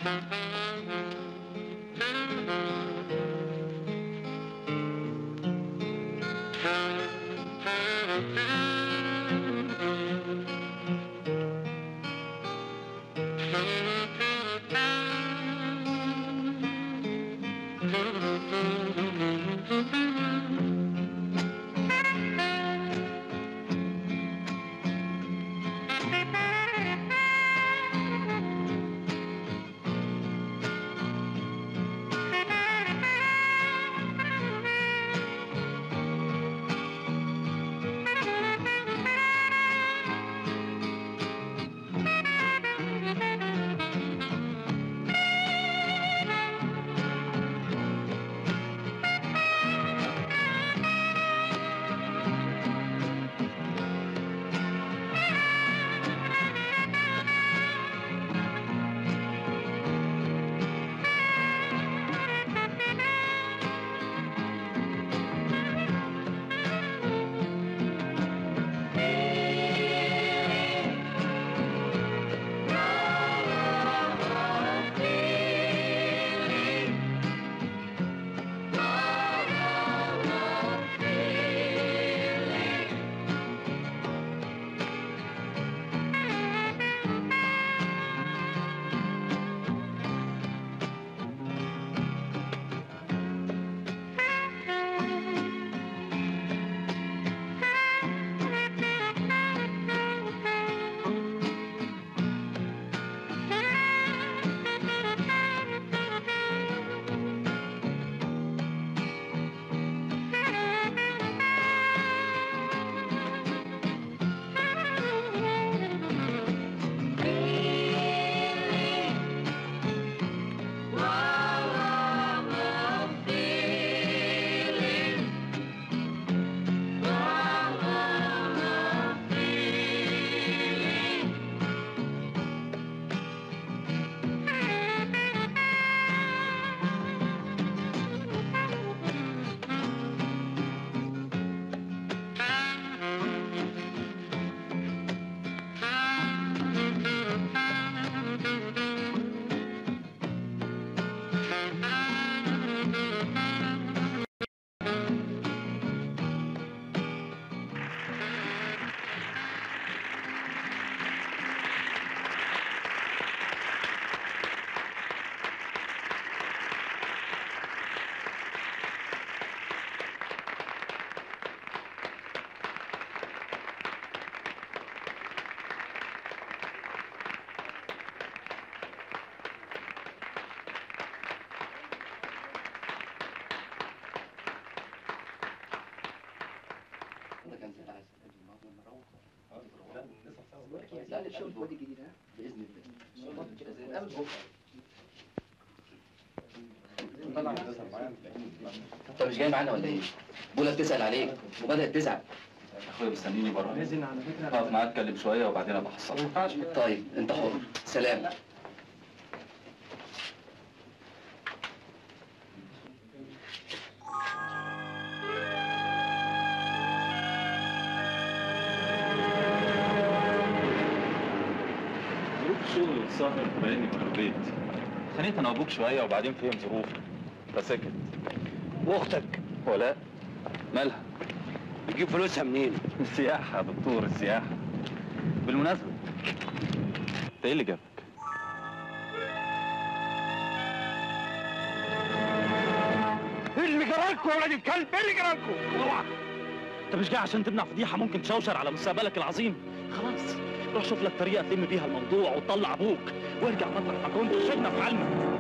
لا الشغل في وادي الجديد ها باذن الله انت مش جاي معانا ولا ايه؟ بولا بتسال عليك وبدات تزعل اخويا مستنيني بره نازل على فكره اقف معاه اتكلم شويه وبعدين ابقى احصلك طيب انت حر سلام ظروف الشغل والسهر مبيني من البيت خانيت انا وابوك شويه وبعدين فهم ظروفي فسكت واختك ولا مالها بتجيب فلوسها منين؟ السياحه يا دكتور السياحه بالمناسبه انت ايه اللي جابك؟ ايه اللي جرالكوا يا ولاد الكلب؟ ايه اللي جرالكوا؟ اوعى انت مش جاي عشان تمنع فضيحه ممكن تشوشر على مستقبلك العظيم خلاص روح شوف لك طريقه تلم بيها الموضوع وتطلع ابوك وارجع مطرح ما كنت شفنا في علمك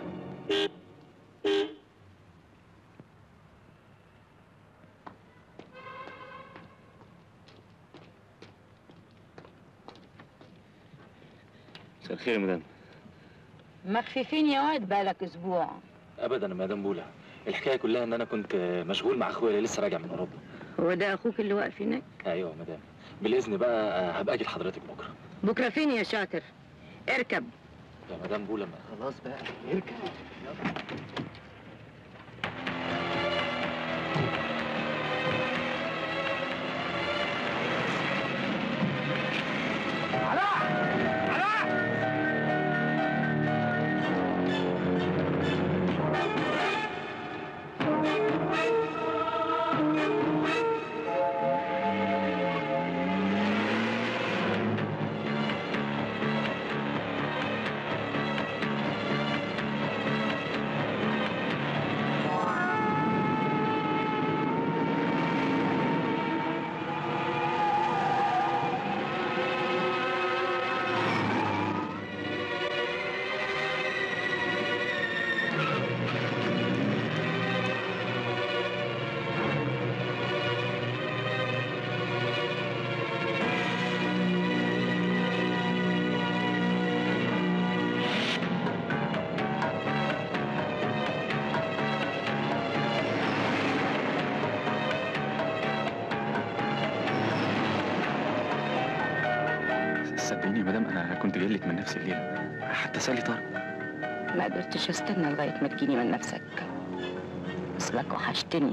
مساء الخير يا مدام مخففين يا واد بقالك اسبوع ابدا يا مدام بولا الحكايه كلها ان انا كنت مشغول مع اخويا اللي لسه راجع من اوروبا هو ده اخوك اللي واقف هناك ايوه يا مدام بالاذن بقى هبقى اجي لحضرتك بكره بكره فين يا شاطر اركب يا مدام بولا ما خلاص بقى اركب انا كنت جاي لك من نفس الليله حتى سالي طارق ما قدرتش استنى لغاية ما تجيني من نفسك اصلك وحشتني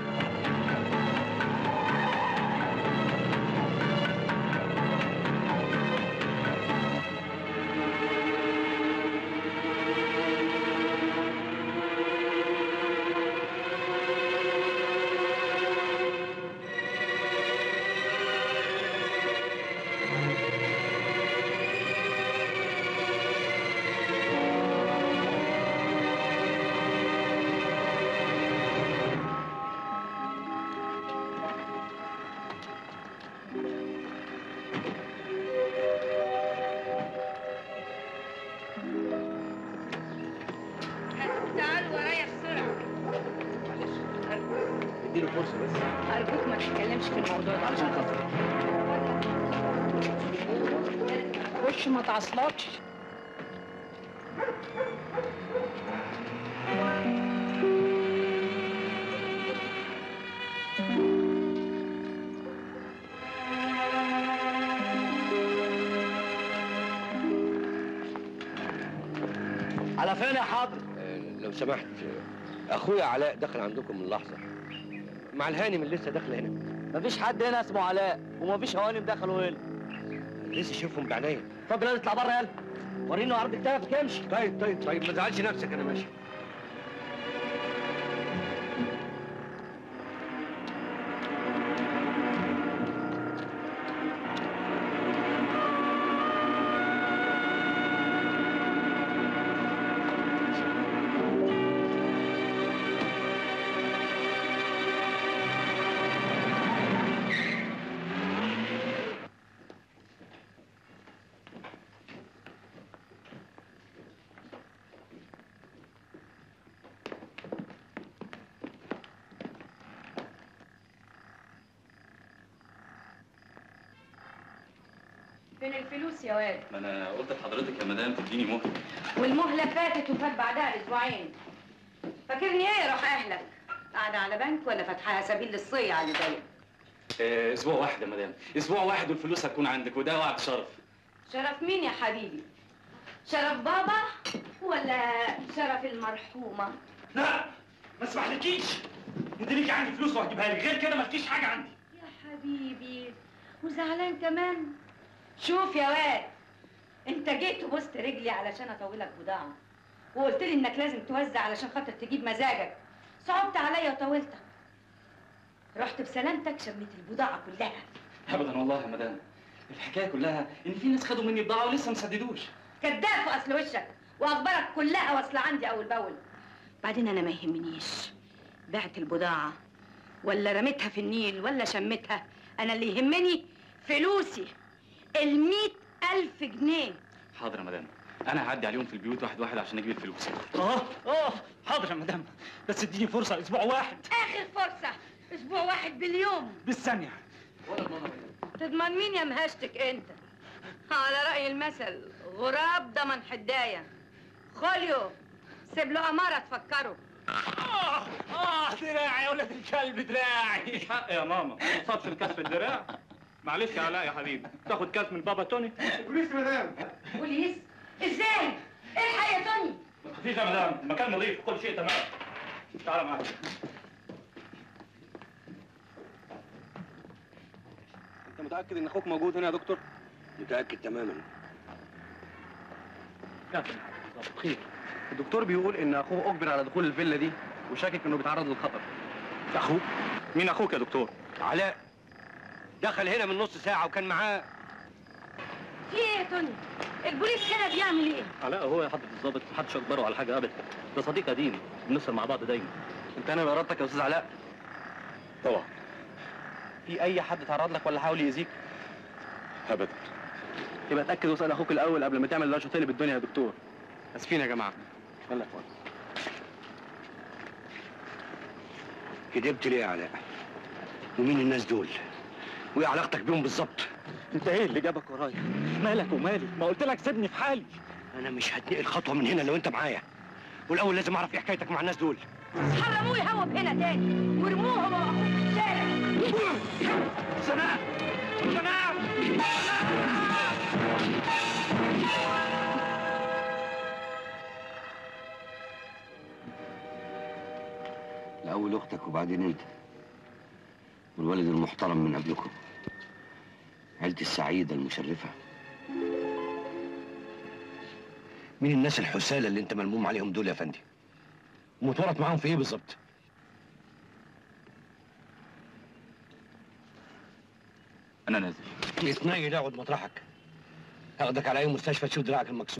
تعال ورايا بسرعة اديله فرصه بس أرجوك ما تتكلمش في الموضوع ده عشان خاطري خش ما تعصلكش على فين يا حاضر لو سمحت اخويا علاء دخل عندكم من لحظه مع الهانم اللي لسه داخله هنا مفيش حد هنا اسمه علاء ومفيش هوانم دخلوا هنا لسه شوفهم بعينيا طب يلا اطلع بره يلا وريني عرض كتافك امشي طيب طيب طيب ما تزعلش نفسك انا ماشي فين الفلوس يا واد ما انا قلت لحضرتك يا مدام تديني مهله والمهلة فاتت وفات بعدها اسبوعين فاكرني ايه يا روح اهلك قاعدة على بنك ولا فاتحاها سبيل للصيع اللي زيك آه، اسبوع واحد يا مدام اسبوع واحد والفلوس هتكون عندك وده وعد شرف شرف مين يا حبيبي شرف بابا ولا شرف المرحومة لا ما اسمحلكيش انت ليكي عندي فلوس وهجيبها لك غير كده مالكيش حاجه عندي يا حبيبي وزعلان كمان شوف يا واد انت جيت وبوست رجلي علشان اطولك بضاعة وقلت لي انك لازم توزع علشان خاطر تجيب مزاجك صعبت عليا وطولتك رحت بسلامتك شميت البضاعة كلها ابدا والله يا مدام الحكايه كلها ان في ناس خدوا مني بضاعه ولسه ما سددوش كذاب في اصل وشك واخبارك كلها واصله عندي اول باول بعدين انا ما يهمنيش بعت البضاعه ولا رميتها في النيل ولا شميتها انا اللي يهمني فلوسي المية ألف جنيه حاضر يا مدام انا هعدي عليهم في البيوت واحد واحد عشان اجيب الفلوس اه اه حاضر يا مدام بس اديني فرصه اسبوع واحد آخر فرصة أسبوع واحد باليوم بالثانيه تضمن مين يا مهشتك أنت؟ على رأي المثل غراب ضمن حداية خوليو سيب له أمارة تفكروا اه اه دراعي يا ولد الكلب دراعي حق يا ماما ما تصابش الكاس في الدراع معلش يا علاء يا حبيبي تاخد كاس من بابا توني بوليس إزاي؟ الحق يا توني ما تخافيش يا مدام المكان نظيف كل شيء تمام تعالى معايا انت متاكد ان اخوك موجود هنا يا دكتور متاكد تماما كابتن خير الدكتور بيقول ان اخوه اجبر على دخول الفيلا دي وشاكك انه بيتعرض للخطر اخوك مين اخوك يا دكتور علاء دخل هنا من نص ساعه وكان معاه في إيه يا توني؟ البوليس هنا بيعمل إيه؟ علاء هو يا حضرة الضابط محدش اجبره على حاجه ابدا ده صديق قديم بنسهر مع بعض دايما انت انا بارادتك يا استاذ علاء طبعا في اي حد تعرض لك ولا حاول يأذيك ابدا يبقى اتاكد واسال اخوك الاول قبل ما تعمل اللي تقلب الدنيا يا دكتور اسفين يا جماعه يلا يا اخوان كدبت ليه يا علاء ومين الناس دول وايه علاقتك بيهم بالظبط انت ايه اللي جابك ورايا مالك ومالي ما قلت لك سيبني في حالي انا مش هتنقل خطوه من هنا لو انت معايا والاول لازم اعرف ايه حكايتك مع الناس دول حرموه يهوب هنا تاني وارموه هو وأخوه في الشارع سناء سناء الاول اختك وبعدين انت والولد المحترم من قبلكم عيلتي السعيده المشرفه مين الناس الحسالة اللي انت ملموم عليهم دول يا فندي ومتورط معاهم في ايه بالظبط انا نازل يتنيل اقعد مطرحك هاخدك على اي مستشفى تشوف دراعك المكسور